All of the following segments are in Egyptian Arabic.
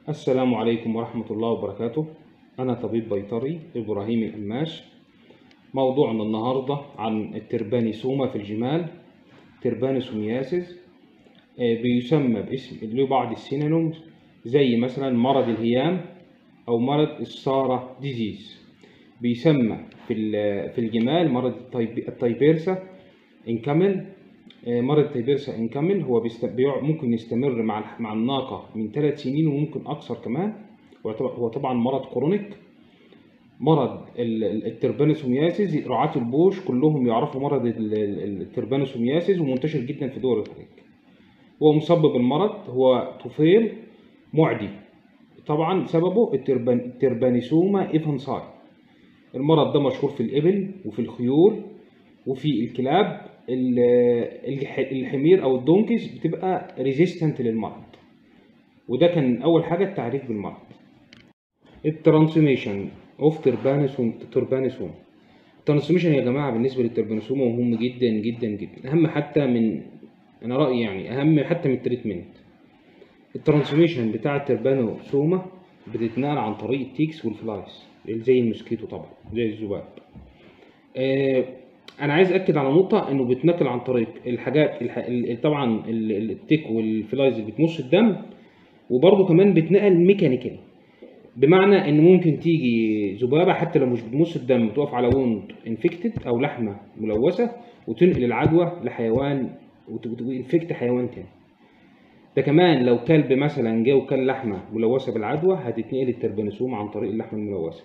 السلام عليكم ورحمة الله وبركاته أنا طبيب بيطري إبراهيم القماش موضوعنا النهاردة عن التربانيسوما في الجمال تربانيسومياسيس آه، بيسمى باسم له بعض السينونيمز زي مثلا مرض الهيام أو مرض السارة ديزيز بيسمى في ال- في الجمال مرض التايب- التايبيرسا انكمل آه، مرض التايبيرسا انكمل هو بيست... بيع- ممكن يستمر مع الح- مع الناقة من ثلاث سنين وممكن أكثر كمان هو طبعا- هو طبعا مرض كرونيك مرض ال- ال- التربانوسومياسيس رعاة البوش كلهم يعرفوا مرض ال- ال- التربانوسومياسيس ومنتشر جدا في دول الخليج هو مسبب المرض هو طفيل معدي طبعا سببه التربان التربانيسوما ايفانساي المرض ده مشهور في الإبل وفي الخيول وفي الكلاب ال- الح- الحمير أو الدونكيز بتبقى ريزيستنت للمرض وده كان أول حاجة التعريف بالمرض الترانسميشن اوف تربانسوم تربانسوم الترانسميشن يا جماعة بالنسبة للتربانسوما مهم جدا جدا جدا أهم حتى من أنا رأيي يعني أهم حتى من التريتمنت الترانسميشن بتاع التربانوسوما بتتنقل عن طريق التيكس والفلايز زي الموسكيتو طبعا زي الذباب آه، انا عايز اكد على نقطه انه بيتنقل عن طريق الحاجات الح... ال- طبعا ال- ال- التيك والفلايز اللي بتمص الدم وبرضه كمان بيتنقل ميكانيكالي بمعنى ان ممكن تيجي ذبابه حتى لو مش بتمص الدم تقف على ووند انفكتد او لحمه ملوثه وتنقل العدوى لحيوان وتنفكت حيوان تاني ده كمان لو كلب مثلا جه وكل لحمه ملوثه بالعدوى هتتنقل التربانسوم عن طريق اللحمه الملوثه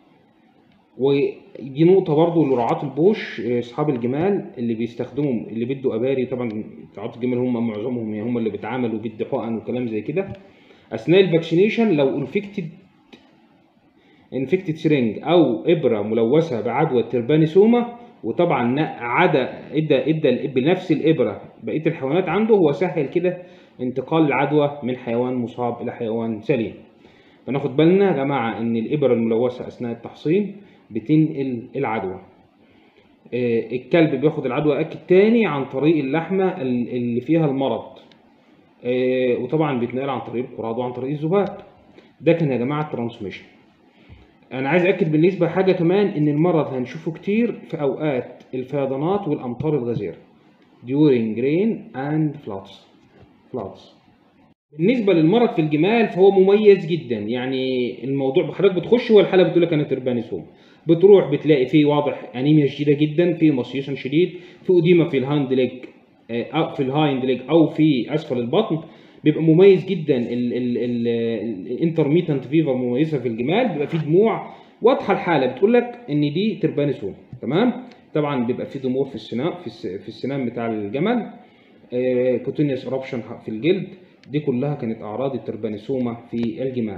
ودي نقطة برضو لرعاة البوش آه، أصحاب الجمال اللي بيستخدموا اللي بيدوا أباري طبعا رعاة الجمال هم معظمهم يعني هم اللي بيتعاملوا بيدوا حقن وكلام زي كده أثناء الفاكسينيشن لو انفكتد انفكتد سرنج أو إبرة ملوثة بعدوى التربانيسوما وطبعا نا- عدا ادى ادى بنفس الابره بقيه الحيوانات عنده هو سهل كده انتقال العدوى من حيوان مصاب الى حيوان سليم فناخد بالنا يا جماعه ان الابره الملوثه اثناء التحصين بتنقل العدوى آه، الكلب بياخد العدوى اكل تاني عن طريق اللحمه ال- اللي فيها المرض آه، وطبعا بيتنقل عن طريق القراض وعن طريق الذباب ده كان يا جماعه الترانسميشن انا عايز اكد بالنسبه حاجه كمان ان المرض هنشوفه كتير في اوقات الفيضانات والامطار الغزيره during rain and floods floods بالنسبه للمرض في الجمال فهو مميز جدا يعني الموضوع حضرتك بتخش هو الحاله بتقول لك انا تربانيسوم بتروح بتلاقي فيه واضح انيميا شديده جدا في مصيشن شديد في اديمه في الهاند ليج آه، أو في الهايند ليج او في اسفل البطن بيبقى مميز جدا الانترميتنت فيفر مميزه في الجمال بيبقى فيه دموع واضحه الحاله بتقول لك ان دي تربانيسوم تمام طبعا بيبقى فيه ضمور في السنان في الس- في السنان بتاع الجمل كوتينيوس ايربشن في الجلد دي كلها كانت اعراض التربانيسوما في الجماع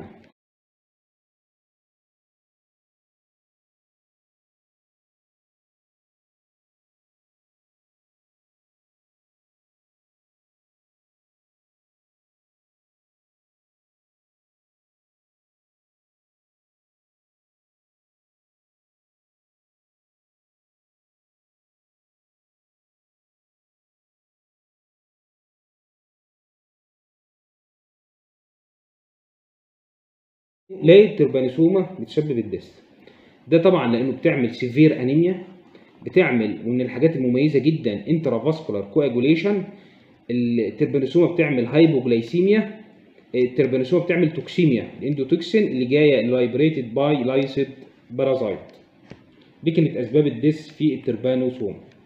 ليه التربانيسوما بتسبب الدست ده طبعا لانه بتعمل سيفير انيميا بتعمل ومن الحاجات المميزه جدا انترافاسكولار كواجوليشن التربانيسوما بتعمل هايبوجلايسيميا التربانيسوما بتعمل توكسيميا الاندوتوكسين اللي جايه لايبريتد باي لايسيد بارازايت دي كانت اسباب الدس في التربانوسوما